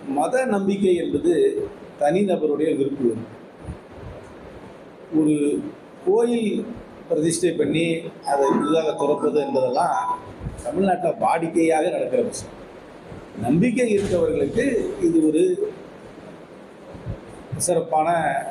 மத நம்பிக்கை என்பது தனிநபருடைய விருப்பு ஒரு கோயில் பிரதிஷ்டை பண்ணி அதை புதிதாக திறப்பது என்பதெல்லாம் தமிழ்நாட்டில் வாடிக்கையாக நடக்கிற விஷயம் நம்பிக்கை இருக்கவர்களுக்கு இது ஒரு சிறப்பான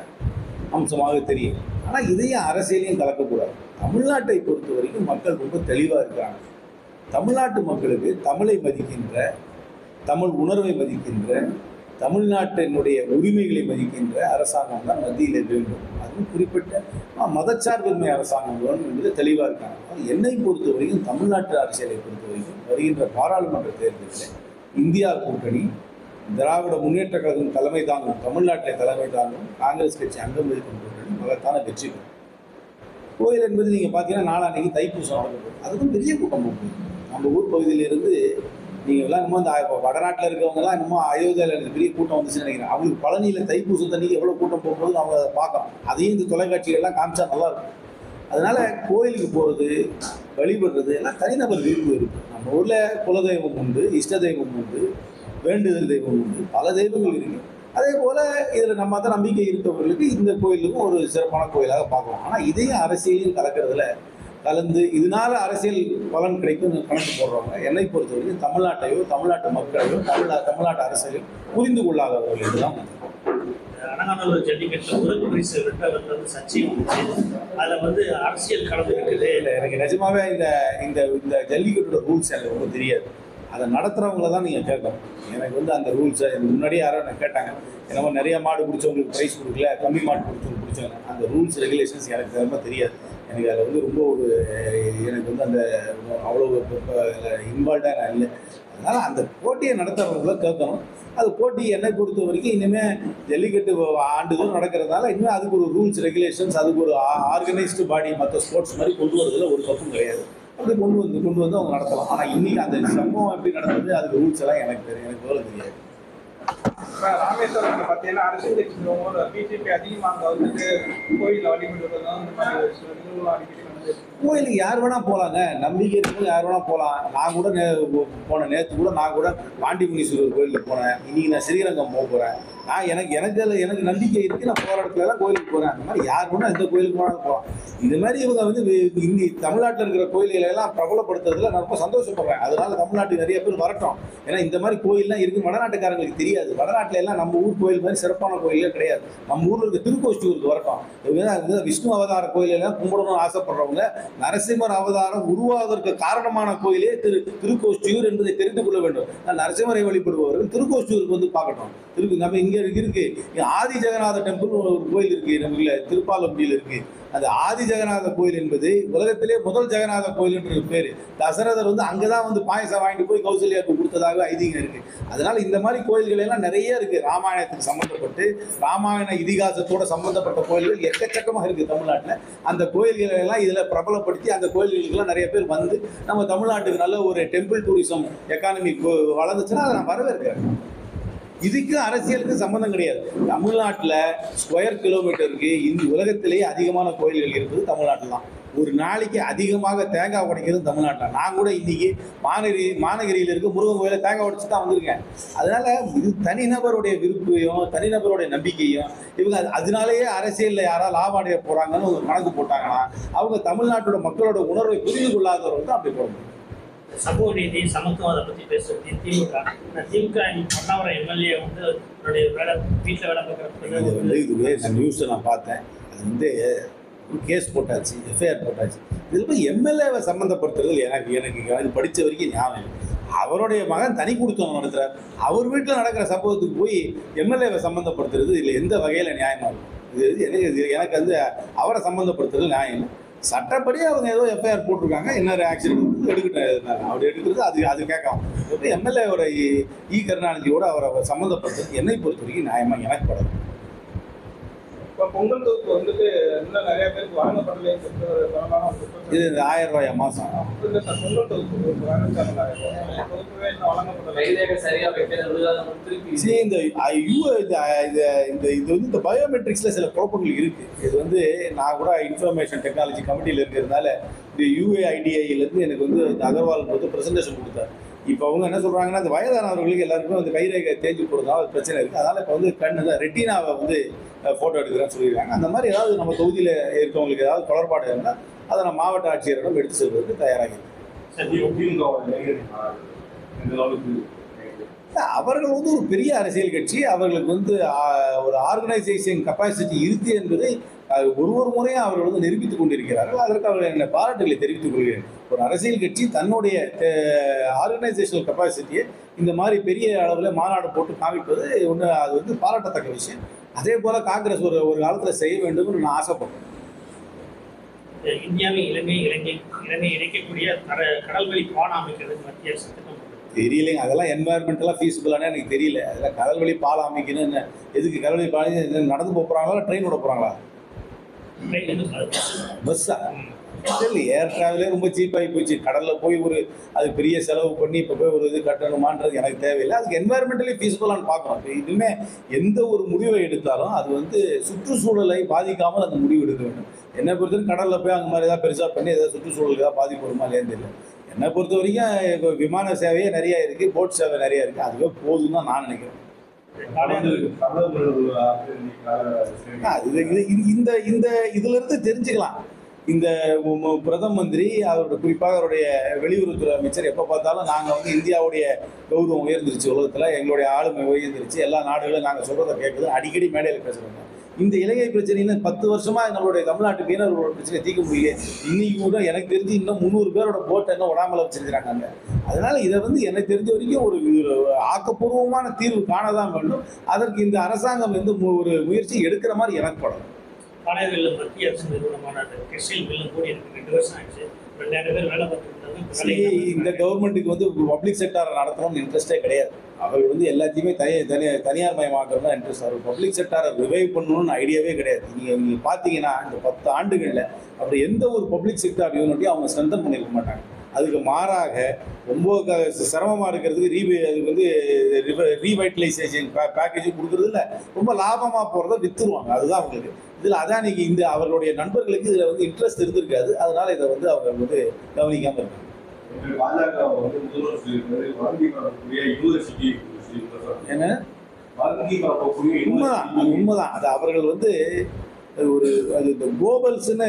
அம்சமாக தெரியும் ஆனால் இதையும் அரசியலையும் கலக்கக்கூடாது தமிழ்நாட்டை பொறுத்த வரைக்கும் மக்கள் ரொம்ப தெளிவாக இருக்கிறாங்க தமிழ்நாட்டு மக்களுக்கு தமிழை மதிக்கின்ற தமிழ் உணர்வை மதிக்கின்ற தமிழ்நாட்டினுடைய உரிமைகளை மதிக்கின்ற அரசாங்கம் தான் மத்தியில் வேண்டும் அதுவும் குறிப்பிட்ட ஆ, மதச்சார்பின்மை அரசாங்கம் வேணும் என்பது தெளிவாக இருக்காங்க அது என்னை பொறுத்த வரைக்கும் தமிழ்நாட்டு அரசியலை பொறுத்த வரைக்கும் வருகின்ற பாராளுமன்ற தேர்தலில் இந்தியா கூட்டணி திராவிட முன்னேற்ற கழகம் தலைமை தாங்கும் தமிழ்நாட்டில் தலைமை தாங்கும் காங்கிரஸ் கட்சி அங்கம் இருக்கும் கூட்டணி மகத்தான வெற்றி பெறும் கோயில் என்பது நீங்கள் பார்த்தீங்கன்னா நாளான்னைக்கு தைப்பூசம் நடக்க போகுது அதுக்கும் பெரிய கூட்டம் போகுது நம்ம ஊர் பகுதியிலிருந்து நீங்கள் எல்லாம் இன்னமும் இந்த இப்போ வடநாட்டில் இருக்கவங்கலாம் இன்னமும் அயோத்தியாவில் எனக்கு பெரிய கூட்டம் வந்துச்சுன்னு நினைக்கிறேன் அவங்களுக்கு பழனியில் தைப்பூசம் தண்ணிக்கு எவ்வளோ கூட்டம் போகும்போது அவங்க அதை பார்க்கலாம் அதையும் இந்த தொலைக்காட்சிகள்லாம் காமிச்சா நல்லா இருக்கும் அதனால கோயிலுக்கு போகிறது வழிபடுறது எல்லாம் தனிநபர் விருப்பு இருக்குது நம்ம ஊரில் குலதெய்வம் உண்டு இஷ்ட தெய்வம் உண்டு வேண்டுதல் தெய்வம் உண்டு பல தெய்வங்கள் இருக்கு அதே போல் இதில் நம்ம மத நம்பிக்கை இருக்கவர்களுக்கு இந்த கோயிலுக்கும் ஒரு சிறப்பான கோயிலாக பார்க்கலாம் ஆனால் இதையும் அரசியலையும் கலக்கிறதுல கலந்து இதனால அரசியல் பலன் கிடைக்கும் கணக்கு போடுறவங்க என்னை பொறுத்தவரைக்கும் தமிழ்நாட்டையோ தமிழ்நாட்டு மக்களையோ தமிழ்நா தமிழ்நாட்டு அரசியலையோ புரிந்து கொள்ளாதவர்கள் இதுதான் அலங்காநல்லூர் ஜல்லிக்கட்டுல முதல் பரிசு வென்றவர் வந்து சர்ச்சை வந்துச்சு அதுல வந்து அரசியல் கலந்து இருக்குது இல்லை எனக்கு நிஜமாவே இந்த இந்த இந்த ஜல்லிக்கட்டோட ரூல்ஸ் எனக்கு ரொம்ப தெரியாது அதை நடத்துகிறவங்கள தான் நீங்கள் கேட்கணும் எனக்கு வந்து அந்த ரூல்ஸை முன்னாடியே யாரோ எனக்கு கேட்டாங்க என்னமோ நிறைய மாடு பிடிச்சவங்களுக்கு ப்ரைஸ் கொடுக்கல கம்மி மாடு பிடிச்சவங்களுக்கு பிடிச்சவங்க அந்த ரூல்ஸ் ரெகுலேஷன்ஸ் எனக்கு ரொம்ப தெரியாது எனக்கு அதில் வந்து ரொம்ப ஒரு எனக்கு வந்து அந்த அவ்வளோ இன்வால்வ்டாக நான் இல்லை அதனால் அந்த போட்டியை நடத்துறவங்கள கேட்கணும் அது போட்டி என்னை பொறுத்த வரைக்கும் இனிமேல் ஜல்லிக்கட்டு ஆண்டுதோறும் நடக்கிறதுனால இனிமேல் அதுக்கு ஒரு ரூல்ஸ் ரெகுலேஷன்ஸ் அதுக்கு ஒரு ஆர்கனைஸ்டு பாடி மற்ற ஸ்போர்ட்ஸ் மாதிரி கொண்டு வரதுல ஒரு தப்பும் கிடையாது அப்படி கொண்டு வந்து கொண்டு வந்து அவங்க நடத்தலாம் ஆனால் இன்னைக்கு அந்த சம்பவம் எப்படி நடந்தது அதுக்கு ரூல்ஸ் எல்லாம் எனக்கு தெரியும் எனக்கு விவரம் தெரியாது இப்ப ராமேஸ்வரம்ல பாத்தீங்கன்னா அரசியல் கட்சிகளோட பிஜேபி அதிகமா அங்க வந்துட்டு கோயில் வழிபடுறதும் இந்த மாதிரி சில நிகழ்வுகள் அடிக்கடி நடந்து கோயிலுக்கு யார் வேணா போகலாங்க நம்பிக்கை இருக்கவங்க யார் வேணா போகலாம் நான் கூட நே போனேன் நேற்று கூட நான் கூட பாண்டிமுனீஸ்வரர் கோயிலுக்கு போனேன் இன்னைக்கு நான் ஸ்ரீரங்கம் போக போகிறேன் நான் எனக்கு எனக்கு அதில் எனக்கு நம்பிக்கை இருக்குது நான் போகிற இடத்துல எல்லாம் கோயிலுக்கு போகிறேன் அந்த மாதிரி யார் வேணா எந்த கோயிலுக்கு வேணாலும் போகலாம் இந்த மாதிரி இவங்க வந்து வே- இங்கே தமிழ்நாட்டில் இருக்கிற கோயில்களை எல்லாம் பிரபலப்படுத்துறதுல நான் ரொம்ப சந்தோஷப்படுறேன் அதனால தமிழ்நாட்டுக்கு நிறைய பேர் வரட்டும் ஏன்னா இந்த மாதிரி கோயில்லாம் இருக்கு வடநாட்டுக்காரங்களுக்கு தெரியாது வடநாட்டுல எல்லாம் நம்ம ஊர் கோயில் மாதிரி சிறப்பான கோயிலே கிடையாது நம்ம ஊர்ல இருக்க திருக்கோஷ்டியூருக்கு வரட்டும் இவங்க தான் வந்து விஷ்ணு அவதார கோயிலெல்லாம் கும்பிடணும்னு ஆசைப்படுறவங்க நரசிம்மர் அவதாரம் உருவாவதற்கு காரணமான கோயிலே திரு திருக்கோஷ்டியூர் என்பதை தெரிந்து கொள்ள வேண்டும் நான் நரசிம்மரை வழிபடுபவர்கள் திருக்கோஷ்டியூருக்கு வந்து பார்க்கட்டும் திருக்கு நம்ம இங்க இருக்கு இருக்கு இங்க ஆதி ஜெகநாத டெம்பிள் ஒரு கோயில் இருக்கு நம்ம இல்ல திருப்பாலப்பட்டியில் இருக்கு அந்த ஆதி ஜெகநாத கோயில் என்பது உலகத்திலே முதல் ஜெகநாத கோயில் என்று பேரு தசரதர் வந்து அங்கதான் வந்து பாயசம் வாங்கிட்டு போய் கௌசல்யாவுக்கு கொடுத்ததாக ஐதீகம் இருக்கு அதனால இந்த மாதிரி கோயில்கள் எல்லாம் நிறைய இருக்கு ராமாயணத்துக்கு சம்பந்தப்பட்டு ராமாயண இதிகாசத்தோட சம்பந்தப்பட்ட கோயில்கள் எக்கச்சக்கமாக இருக்கு தமிழ்நாட்டில் அந்த கோயில்களை எல்லாம் இதுல பிரபலப்படுத்தி அந்த கோயில்களுக்கெல்லாம் நிறைய பேர் வந்து நம்ம தமிழ்நாட்டுக்கு நல்ல ஒரு டெம்பிள் டூரிசம் எக்கானமி வளர்ந்துச்சுன்னா அதை நான் வரவேற்கிறேன் இதுக்கு அரசியலுக்கு சம்பந்தம் கிடையாது தமிழ்நாட்டில் ஸ்கொயர் கிலோமீட்டருக்கு இந்த உலகத்திலேயே அதிகமான கோயில்கள் இருப்பது தமிழ்நாட்டில் தான் ஒரு நாளைக்கு அதிகமாக தேங்காய் உடைக்கிறது தமிழ்நாட்டில் நான் கூட இன்னைக்கு மாநகரி மாநகரியில் இருக்க முருகன் கோயில தேங்காய் உடைச்சு தான் வந்திருக்கேன் அதனால இது தனிநபருடைய விருப்பையும் தனிநபருடைய நம்பிக்கையும் இவங்க அது- அதனாலேயே அரசியலில் யாராவது லாபம் அடைய போறாங்கன்னு ஒரு கணக்கு போட்டாங்கன்னா அவங்க தமிழ்நாட்டோட மக்களோட உணர்வை புரிந்து கொள்ளாதவர்கள் தான் அப்படி போட முடியும் சமூக நீதி சமத்துவம் அதை பத்தி பேசுறது திமுக இந்த திமுக பன்னாவரம் எம்எல்ஏ வந்து அவருடைய வேலை வீட்டுல வேலை பார்க்குற இது வந்து இதுவே இந்த நியூஸை நான் பார்த்தேன் அது வந்து கேஸ் போட்டாச்சு எஃப்ஐஆர் போட்டாச்சு இதில் போய் எம்எல்ஏவை சம்மந்தப்படுத்துறது எனக்கு எனக்கு எனக்கு படித்த வரைக்கும் ஞாபகம் இல்லை. அவருடைய மகன் தனி கொடுத்தவங்க நடத்துறார் அவர் வீட்டில் நடக்கிற சம்பவத்துக்கு போய் எம்எல்ஏவை சம்மந்தப்படுத்துறது இதில் எந்த வகையில் நியாயமாக இருக்கும் இது இது எனக்கு இது எனக்கு வந்து அவரை சம்மந்தப்படுத்துறது நியாயம் இல்லை சட்டப்படி அவங்க ஏதோ எஃப்ஐஆர் போட்டிருக்காங்க என்ன ஆக்ஷன் எடுக்கட்டும் அப்படி எடுக்கிறது அது அது கேட்கலாம் இப்போ எம்எல்ஏவோட இ கருணாநிதியோட அவரை சம்மந்தப்படுத்துறது என்னை பொறுத்த வரைக்கும் நியாயமாக எனக்கு படாது இப்ப பொங்கல் தொகுப்பு வந்துட்டு இன்னும் நிறைய பேருக்கு வழங்கப்படலைன்னு சொல்லிட்டு ஒரு பலமான ஒரு குற்றம் இது இந்த ஆயிரம் ரூபாய் மாதம் இல்ல சார் பொங்கல் தொகுப்பு ஒரு வழங்கிச்சாங்களா தொகுப்புவே இன்னும் வழங்கப்படலை கைரேகை சரியா வைக்கிறது விழுகாதவங்க திருப்பி சரி இந்த யூ இந்த இந்த இந்த இது வந்து இந்த பயோமெட்ரிக்ஸில் சில குழப்பங்கள் இருக்குது இது வந்து நான் கூட இன்ஃபர்மேஷன் டெக்னாலஜி கமிட்டியில் இருக்கிறதுனால இந்த யூஏஐடிஐலேருந்து எனக்கு வந்து இந்த அகர்வால் வந்து ப்ரெசன்டேஷன் கொடுத்தார் இப்போ அவங்க என்ன சொல்றாங்கன்னா இந்த வயதானவர்களுக்கு எல்லாருக்கும் வந்து கைரேகை தேஞ்சு போடுறதால ஒரு பிரச்சனை இருக்கு அதனால இப்போ வந்து கண்ணு ரெட்டினாவை வந்து ஃபோட்டோ எடுக்கிறேன்னு சொல்லியிருக்காங்க அந்த மாதிரி ஏதாவது நம்ம தொகுதியில் இருக்கவங்களுக்கு ஏதாவது தொடர்பாடு இருந்தால் அதை நம்ம மாவட்ட ஆட்சியரிடம் எடுத்து செல்வதற்கு தயாராக இருக்கு சரி அவர்கள் வந்து ஒரு பெரிய அரசியல் கட்சி அவர்களுக்கு வந்து ஆ, ஒரு ஆர்கனைசேஷன் கெப்பாசிட்டி இருக்கு என்பதை அஹ், ஒரு ஒரு முறையும் அவர்கள் வந்து நிரூபித்துக் கொண்டிருக்கிறார்கள் அதற்கு அவர்கள் என்ன பாராட்டுகளை தெரிவித்துக் கொள்கிறேன் ஒரு அரசியல் கட்சி தன்னுடைய ஆர்கனைசேஷனல் கெப்பாசிட்டியை இந்த மாதிரி பெரிய அளவில் மாநாடு போட்டு காமிப்பது ஒன்று அது வந்து பாராட்டத்தக்க விஷயம் அதே போல காங்கிரஸ் ஒரு ஒரு காலத்தில் செய்ய வேண்டும்னு நான் ஆசைப்படுறேன் இந்தியாவை இலங்கை இலங்கை இலங்கை இணைக்கக்கூடிய தர கடல்வழி பாலம் அமைக்கிறதுக்கு மத்திய அரசு திட்டம் போட்டிருக்கு. தெரியலைங்க அதெல்லாம் என்வாயர்மெண்டலாக ஃபீஸிபிளானே எனக்கு தெரியல அதெல்லாம் கடல் வழி பாலம் அமைக்கணும் என்ன எதுக்கு கடல் வழி பாலம் என்ன நடந்து போக போகிறாங்களா ட்ரெயின் விட போகிறாங்களா ட்ரெயின் வந்து பாருங்க. பஸ்ஸா இல்லை ஏர் டிராவலே ரொம்ப சீப்பாகி போச்சு கடலில் போய் ஒரு அது பெரிய செலவு பண்ணி இப்போ போய் ஒரு இது கட்டணுமான்றது எனக்கு தேவையில்லை அதுக்கு என்வாயர்மெண்டலி ஃபீஸிபிளான்னு பார்க்கணும் இப்போ இதுவுமே எந்த ஒரு முடிவை எடுத்தாலும் அது வந்து சுற்றுச்சூழலை பாதிக்காமல் அந்த முடிவு எடுக்க வேண்டும் என்னை பொறுத்தவரைக்கும் கடலில் போய் அந்த மாதிரி ஏதாவது பெருசாக பண்ணி ஏதாவது சுற்றுச்சூழலுக்கு ஏதாவது பாதிப்பு வருமா இல்லையான்னு தெரியல என்னை பொறுத்த வரைக்கும் இப்போ விமான சேவையே நிறைய இருக்குது போட் சேவை நிறைய இருக்குது அதுவே போதும் தான் நான் நினைக்கிறேன் அது இது இது- இந்த இந்த இதுல இருந்து தெரிஞ்சுக்கலாம் இந்த மு- மு- பிரதம மந்திரி அவரோட குறிப்பாக அவருடைய வெளியுறவுத்துறை அமைச்சர் எப்போ பார்த்தாலும் நாங்கள் வந்து இந்தியாவுடைய கௌரவம் உயர்ந்துருச்சு உலகத்தில் எங்களுடைய ஆளுமை உயர்ந்துருச்சு எல்லா நாடுகளும் நாங்கள் சொல்கிறத கேட்குது அடிக்கடி மேடையில் பேசுகிறாங்க இந்த இலங்கை பிரச்சனைன்னு பத்து வருஷமா எங்களுடைய தமிழ்நாட்டு மீனவர்களோட பிரச்சனை தீர்க்க முடியல இன்னைக்கு கூட எனக்கு தெரிஞ்சு இன்னும் முந்நூறு பேரோட போட்டை இன்னும் உடாமல வச்சிருக்கிறாங்க அங்க அதனால இதை வந்து எனக்கு தெரிஞ்ச வரைக்கும் ஒரு ஒரு ஆக்கப்பூர்வமான தீர்வு காணதான் வேண்டும் அதற்கு இந்த அரசாங்கம் வந்து மு- ஒரு முயற்சி எடுக்கிற மாதிரி எனக்கு படம் பாளையர்களில் மத்திய அரசு நிறுவனமான அந்த கிறிஸ்டியல் மில்லும் கூட எனக்கு ரெண்டு வருஷம் ஆச்சு ரெண்டாயிரம் பேர் வேலை பார்த்துருந்தாங்க இப்ப சரி, வேலை இந்த இல்லாம கவர்மெண்ட்டுக்கு வந்து பப்ளிக் செக்டாரை நடத்தணும்னு இன்ட்ரெஸ்டே கிடையாது அவர்கள் வந்து எல்லாத்தையுமே தனி தனி தனியார் மயமாக்குறது தான் இன்ட்ரெஸ்ட் அவர் பப்ளிக் செக்டாரை ரிவைவ் பண்ணணும்னு ஐடியாவே கிடையாது நீங்கள் நீங்கள் பார்த்தீங்கன்னா இந்த பத்து ஆண்டுகளில் அப்படி எந்த ஒரு பப்ளிக் செக்டார் யூனிட்டையும் அவங்க ஸ்ட்ரென்தன் பண்ணிருக்க மாட்டாங்க அதுக்கு மாறாக ரொம்ப க- சிரமமா இருக்கிறதுக்கு ரீ அதுக்கு வந்து ரீவைட்டலைசேஷன் பேக்கேஜ் கொடுக்கறது இல்ல ரொம்ப லாபமா போறத வித்துருவாங்க அதுதான் அவங்களுக்கு இதுல அதானிக்கு இந்த அவர்களுடைய நண்பர்களுக்கு இதுல வந்து இன்ட்ரெஸ்ட் இருந்திருக்காது அதனால இதை வந்து அவங்க வந்து கவனிக்காம இருக்காங்க பாஜக வந்து முதல்வர் சொல்லியிருக்காரு வங்கி பரப்பக்கூடிய யூனிவர்சிட்டி என்ன வங்கி பரப்பக்கூடிய உண்மைதான் அது உண்மைதான் அது அவர்கள் வந்து ஒரு அது இந்த கோபல்ஸ்னு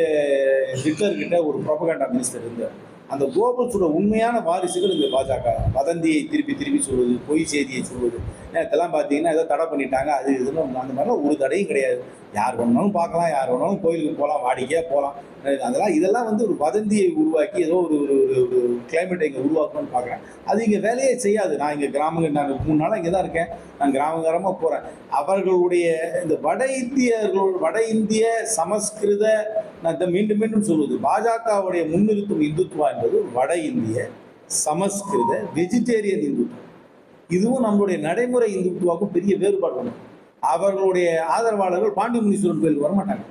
அஹ், ஹிட்லர் கிட்ட ஒரு ப்ரொபகண்டா மினிஸ்டர் இருந்தார் அந்த கோபல்ஸோட உண்மையான வாரிசுகள் இந்த பாஜக தான். வதந்தியை திருப்பி திருப்பி சொல்வது பொய் செய்தியை சொல்வது இதெல்லாம் பார்த்தீங்கன்னா ஏதோ தடை பண்ணிட்டாங்க அது இதுன்னு அந்த மாதிரிலாம் ஒரு தடையும் கிடையாது யார் வேணாலும் பார்க்கலாம் யார் வேணாலும் கோயிலுக்கு போகலாம் வாடிக்கையாக போகலாம் அதெல்லாம் இதெல்லாம் வந்து ஒரு வதந்தியை உருவாக்கி ஏதோ ஒரு ஒரு ஒரு ஒரு கிளைமேட்டை இங்கே உருவாக்கணும்னு பார்க்குறேன் அது இங்கே வேலையே செய்யாது நான் இங்கே கிராமங்க நான் மூணு நாளாக இங்கே தான் இருக்கேன் நான் கிராமகாரமாக போகிறேன் அவர்களுடைய இந்த வட இந்தியர்களோட வட இந்திய சமஸ்கிருத நான் இதை மீண்டும் மீண்டும் சொல்வது பாஜகவுடைய முன்னிறுத்தும் இந்துத்துவா என்பது வட இந்திய சமஸ்கிருத வெஜிடேரியன் இந்துத்துவம் இதுவும் நம்மளுடைய நடைமுறை இந்துத்துவாக்கும் பெரிய வேறுபாடு உண்டு அவர்களுடைய ஆதரவாளர்கள் பாண்டி முனீஸ்வரன் கோயிலுக்கு வரமாட்டாங்க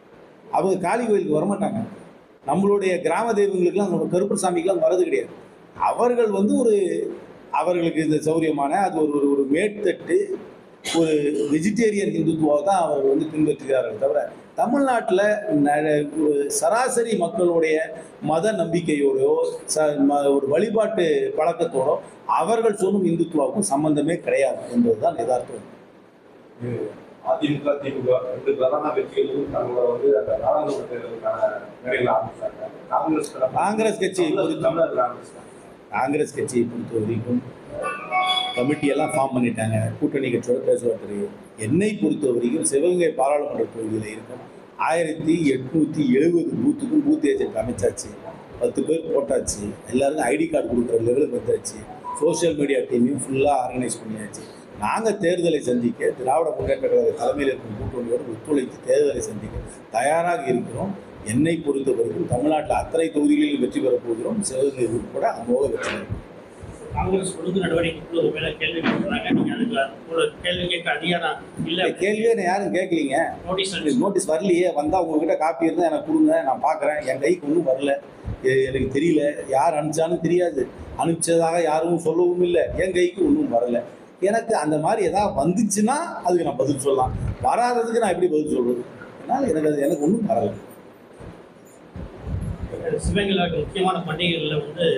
அவங்க காளி கோயிலுக்கு வரமாட்டாங்க நம்மளுடைய கிராம தெய்வங்களுக்கெல்லாம் நம்ம கருப்பர் சாமிக்கெல்லாம் வரது கிடையாது அவர்கள் வந்து ஒரு அவர்களுக்கு இந்த சௌரியமான அது ஒரு ஒரு ஒரு மேற்தட்டு ஒரு வெஜிடேரியன் இந்துத்துவாவை தான் அவர்கள் வந்து பின்பற்றுகிறார்கள் தவிர தமிழ்நாட்டில் ஒரு சராசரி மக்களுடைய மத நம்பிக்கையோடோ ச ம- ஒரு வழிபாட்டு பழக்கத்தோடோ அவர்கள் சொல்லும் இந்துத்துவாவுக்கும் சம்பந்தமே கிடையாது என்பதுதான் யதார்த்தம் அதிமுக திமுக ரெண்டு பிரதான கட்சிகளும் தங்களை வந்து அந்த நாடாளுமன்ற தேர்தலுக்கான வேலைகளை ஆரம்பிச்சாங்க காங்கிரஸ் தரப்பு- காங்கிரஸ் கட்சியை பொறுத்த தமிழர் காங்கிரஸ் தான். காங்கிரஸ் கட்சியை பொறுத்த வரைக்கும் கமிட்டி எல்லாம் ஃபார்ம் பண்ணிட்டாங்க கூட்டணி கட்சியோட பேசுவதற்கு என்னை பொறுத்த வரைக்கும் சிவகங்கை பாராளுமன்ற தொகுதியில் இருக்கும் ஆயிரத்தி எட்நூத்தி எழுபது பூத்துக்கும் பூத் ஏஜென்ட் அமைச்சாச்சு பத்து பேர் போட்டாச்சு எல்லாருக்கும் ஐடி கார்டு கொடுக்குற லெவலுக்கு வந்தாச்சு சோஷியல் மீடியா டீமையும் ஃபுல்லாக ஆர்கனைஸ் பண்ணியாச்சு நாங்கள் தேர்தலை சந்திக்க திராவிட முன்னேற்ற கழக தலைமையில் இருக்கும் கூட்டணியோடு ஒத்துழைத்து தேர்தலை சந்திக்க தயாராக இருக்கிறோம் என்னை பொறுத்த வரைக்கும் தமிழ்நாட்டில் அத்தனை தொகுதிகளில் வெற்றி பெறப் போகிறோம் சிவகங்கை உட்பட அமோக வெற்றி பெறும் காங்கிரஸ் ஒழுங்கு நடவடிக்கை ஒரு வேலை கேள்வி கேட்குறாங்க நீங்க அதுக்கு ஒரு கேள்வி கேட்க அதிகாரம் இல்ல இந்த கேள்வியே நான் யாரும் கேட்கலீங்க நோட்டீஸ் நோட்டீஸ் வரலையே வந்தால் உங்ககிட்ட காப்பி இருந்தால் எனக்கு கொடுங்க நான் பார்க்குறேன் என் கைக்கு ஒன்றும் வரல எ- எனக்கு தெரியல யார் அனுப்பிச்சாலும் தெரியாது அனுப்பிச்சதாக யாரும் சொல்லவும் இல்லை என் கைக்கு ஒன்றும் வரல எனக்கு அந்த மாதிரி ஏதாவது வந்துச்சுன்னா அதுக்கு நான் பதில் சொல்லலாம் வராததுக்கு நான் எப்படி பதில் சொல்றது அதனால் எனக்கு அது எனக்கு ஒன்றும் வரல சிவகங்கையில் இருக்க முக்கியமான பண்டிகைகளில் வந்து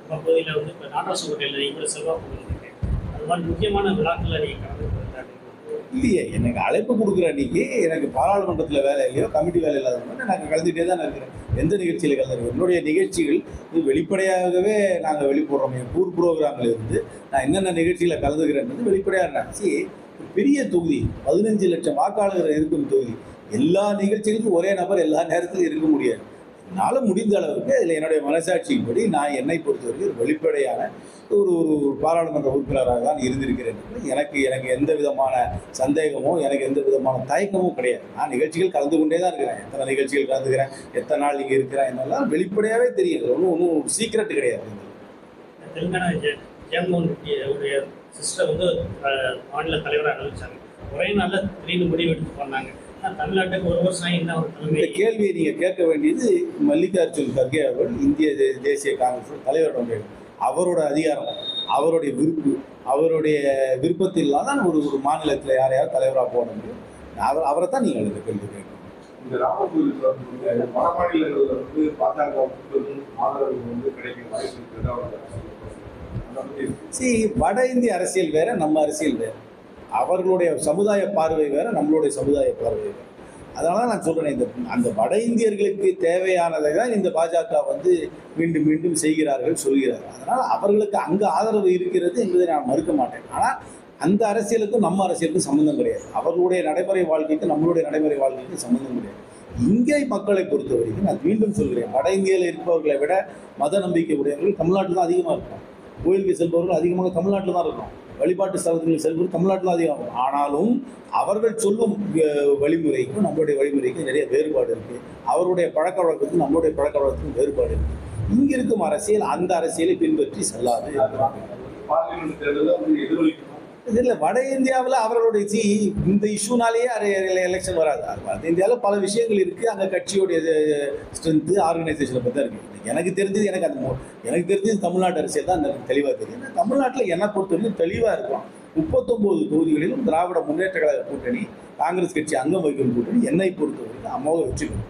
நம்ம பகுதியில் வந்து இப்போ நாட்டாசு கோட்டையில் நீங்கள் கூட செல்வா கோவில் இருக்கு அது மாதிரி முக்கியமான விழாக்களில் நீங்கள் கலந்து கொள்ளாது இல்லையே எனக்கு அழைப்பு கொடுக்குற அன்னைக்கு எனக்கு பாராளுமன்றத்தில் வேலை இல்லையோ கமிட்டி வேலை இல்லாதவங்க நான் கலந்துகிட்டே தான் இருக்கிறேன் எந்த நிகழ்ச்சியில் கலந்துருக்கேன் என்னுடைய நிகழ்ச்சிகள் இது வெளிப்படையாகவே நாங்கள் வெளிப்படுறோம் என் டூர் ப்ரோக்ராமில் இருந்து நான் என்னென்ன நிகழ்ச்சியில் கலந்துக்கிறேன்றது வெளிப்படையாக நினச்சி பெரிய தொகுதி பதினஞ்சு லட்சம் வாக்காளர்கள் இருக்கும் தொகுதி எல்லா நிகழ்ச்சிகளுக்கும் ஒரே நபர் எல்லா நேரத்திலும் இருக்க முடியாது என்னால் முடிந்த அளவுக்கு இதில் என்னுடைய மனசாட்சியின்படி நான் என்னை பொறுத்தவரைக்கும் ஒரு வெளிப்படையான ஒரு ஒரு பாராளுமன்ற உறுப்பினராக தான் இருந்திருக்கிறேன் எனக்கு எனக்கு எந்த விதமான சந்தேகமோ எனக்கு எந்த விதமான தயக்கமும் கிடையாது நான் நிகழ்ச்சிகள் கலந்து கொண்டே தான் இருக்கிறேன் எத்தனை நிகழ்ச்சிகள் கலந்துக்கிறேன் எத்தனை நாள் இங்கே இருக்கிறேன் என்னெல்லாம் வெளிப்படையாகவே தெரியும் இது ஒன்றும் ஒன்றும் சீக்ரெட் கிடையாது தெலுங்கானா ஜெ- ஜெகன்மோகன் ரெட்டி அவருடைய சிஸ்டர் வந்து அஹ், மாநில தலைவராக அறிவிச்சாங்க ஒரே நாளில் திடீர்னு முடிவு எடுத்து பண்ணாங்க ஆனால் தமிழ்நாட்டுக்கு ஒரு வருஷம் என்ன ஒரு இந்த தலைமை கேள்வியை நீங்கள் கேட்க வேண்டியது மல்லிகார்ஜுன் கர்கே அவர்கள் இந்திய தே- தேசிய காங்கிரஸ் தலைவரிடம் கேட்கணும். அவரோட அதிகாரம் அவருடைய விருப்பு அவருடைய விருப்பத்தில் தான் ஒரு ஒரு மாநிலத்தில் யாரையாவது தலைவராக போட முடியும் அவர் அவரை தான் நீங்கள் இந்த கேள்வி கேட்கணும் இந்த ராமபுரத்தில் வந்து வட மாநிலங்களில் வந்து பாஜக ஆதரவு வந்து கிடைக்க வாய்ப்பு இருக்கிறதா ஒரு அரசியல் அதை பத்தி சி வட இந்திய அரசியல் வேற நம்ம அரசியல் வேற அவர்களுடைய சமுதாய பார்வை வேற நம்மளுடைய சமுதாய பார்வை வேற அதனால தான் நான் சொல்றேன் இந்த அந்த வட இந்தியர்களுக்கு தேவையானதை தான் இந்த பாஜக வந்து மீண்டும் மீண்டும் செய்கிறார்கள் சொல்கிறார்கள் அதனால் அவர்களுக்கு அங்கே ஆதரவு இருக்கிறது என்பதை நான் மறுக்க மாட்டேன் ஆனால் அந்த அரசியலுக்கும் நம்ம அரசியலுக்கும் சம்மந்தம் கிடையாது அவர்களுடைய நடைமுறை வாழ்க்கைக்கு நம்மளுடைய நடைமுறை வாழ்க்கைக்கு சம்மந்தம் கிடையாது இங்கே மக்களை பொறுத்த வரைக்கும் நான் மீண்டும் சொல்கிறேன் வட இந்தியாவில் இருப்பவர்களை விட மத நம்பிக்கை உடையவர்கள் தமிழ்நாட்டில் தான் அதிகமாக இருக்கும் கோயிலுக்கு செல்பவர்கள் அதிகமாக தமிழ்நாட்டில் தான் இருக்கும் வழிபாட்டு ஸ்தலங்களுக்கு செல்பவர்கள் தமிழ்நாட்டில் தான் அதிகம் இருக்கும் ஆனாலும் அவர்கள் சொல்லும் அஹ், வழிமுறைக்கும் நம்மளுடைய வழிமுறைக்கும் நிறைய வேறுபாடு இருக்குது அவருடைய பழக்க வழக்கத்துக்கும் நம்மளுடைய பழக்க வழக்கத்துக்கும் வேறுபாடு இருக்குது இங்கே இருக்கும் அரசியல் அந்த அரசியலை பின்பற்றி செல்லாது பார்லிமெண்ட் தேர்தலில் வந்து எதிரொலிக்கணும் இதில் வட இந்தியாவில் அவர்களுடைய சி இந்த இஷ்யூனாலேயே எலெக்ஷன் வராது அது வட இந்தியாவில் பல விஷயங்கள் இருக்குது அங்கே கட்சியோடைய ஸ்ட்ரென்த்து ஆர்கனைசேஷனை பற்றி தான் இருக்குது எனக்கு தெரிஞ்சது எனக்கு அந்த மொ- எனக்கு தெரிஞ்சது தமிழ்நாட்டு அரசியல் தான் எனக்கு தெளிவாக தெரியும் ஏன்னா தமிழ்நாட்டில் என்னை பொறுத்தவரைக்கும் தெளிவாக இருக்கும் முப்பத்தொம்போது தொகுதிகளிலும் திராவிட முன்னேற்ற கழக கூட்டணி காங்கிரஸ் கட்சி அங்கம் வகிக்கும் கூட்டணி என்னை பொறுத்தவரைக்கும் அமோக வெற்றி பெறும்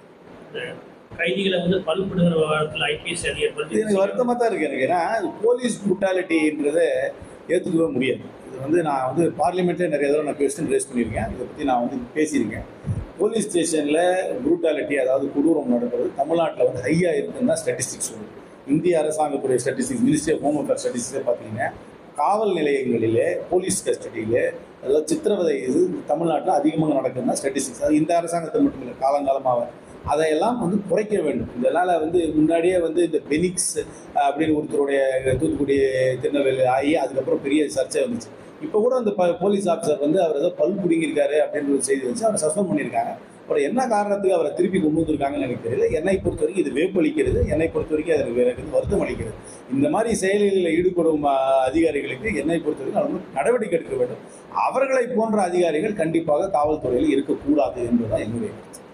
கைதிகளை வந்து பல்படுகிற விவகாரத்தில் ஐபிஎஸ் அதிகாரி இது எனக்கு வருத்தமாக தான் இருக்கு எனக்கு ஏன்னா போலீஸ் புட்டாலிட்டின்றதை ஏற்றுக்கவே முடியாது இது வந்து நான் வந்து பார்லிமெண்ட்டே நிறைய தடவை நான் கொஸ்டின் ரேஸ் பண்ணியிருக்கேன் இதை பற்றி நான் வந்து பேசியிருக்கேன் போலீஸ் ஸ்டேஷனில் புரூட்டாலிட்டி அதாவது கொடூரம் நடக்கிறது தமிழ்நாட்டில் வந்து ஹையாக இருக்குன்னு தான் ஸ்டாட்டிஸ்டிக்ஸ் சொல்லுது இந்திய அரசாங்கத்துடைய statistics ministry of home affair ஸ்டாட்டிஸ்டிக்ஸே பார்த்தீங்கன்னா காவல் நிலையங்களிலே போலீஸ் கஸ்டடியிலே அதாவது சித்திரவதை இது தமிழ்நாட்டில் அதிகமாக நடக்குதுன்னு தான் ஸ்டாட்டிஸ்டிக்ஸ் அது இந்த அரசாங்கத்தில் மட்டும் இல்லை காலங்காலமாக அதையெல்லாம் வந்து குறைக்க வேண்டும் இதனால் வந்து முன்னாடியே வந்து இந்த பெனிக்ஸ் அப்படின்னு ஒருத்தருடைய தூத்துக்குடி திருநெல்வேலி ஆகி அதுக்கப்புறம் பெரிய சர்ச்சை வந்துச்சு இப்போ கூட அந்த ப போலீஸ் ஆஃபீஸர் வந்து அவர் ஏதோ பல் பிடிங்கிருக்காரு அப்படின்ற ஒரு செய்தி வச்சு அவரை சஸ்பெண்ட் பண்ணியிருக்காங்க அப்புறம் என்ன காரணத்துக்கு அவரை திருப்பி கொண்டு வந்திருக்காங்கன்னு எனக்கு தெரியல என்னை பொறுத்த வரைக்கும் இது வேப்பளிக்கிறது என்னை பொறுத்த வரைக்கும் அது எனக்கு வந்து வருத்தம் அளிக்கிறது இந்த மாதிரி செயல்களில் ஈடுபடும் ஆ, அதிகாரிகளுக்கு என்னை பொறுத்த வரைக்கும் அவங்க நடவடிக்கை எடுக்க வேண்டும் அவர்களை போன்ற அதிகாரிகள் கண்டிப்பாக காவல்துறையில் இருக்கக்கூடாது என்பதுதான் என்னுடைய கருத்து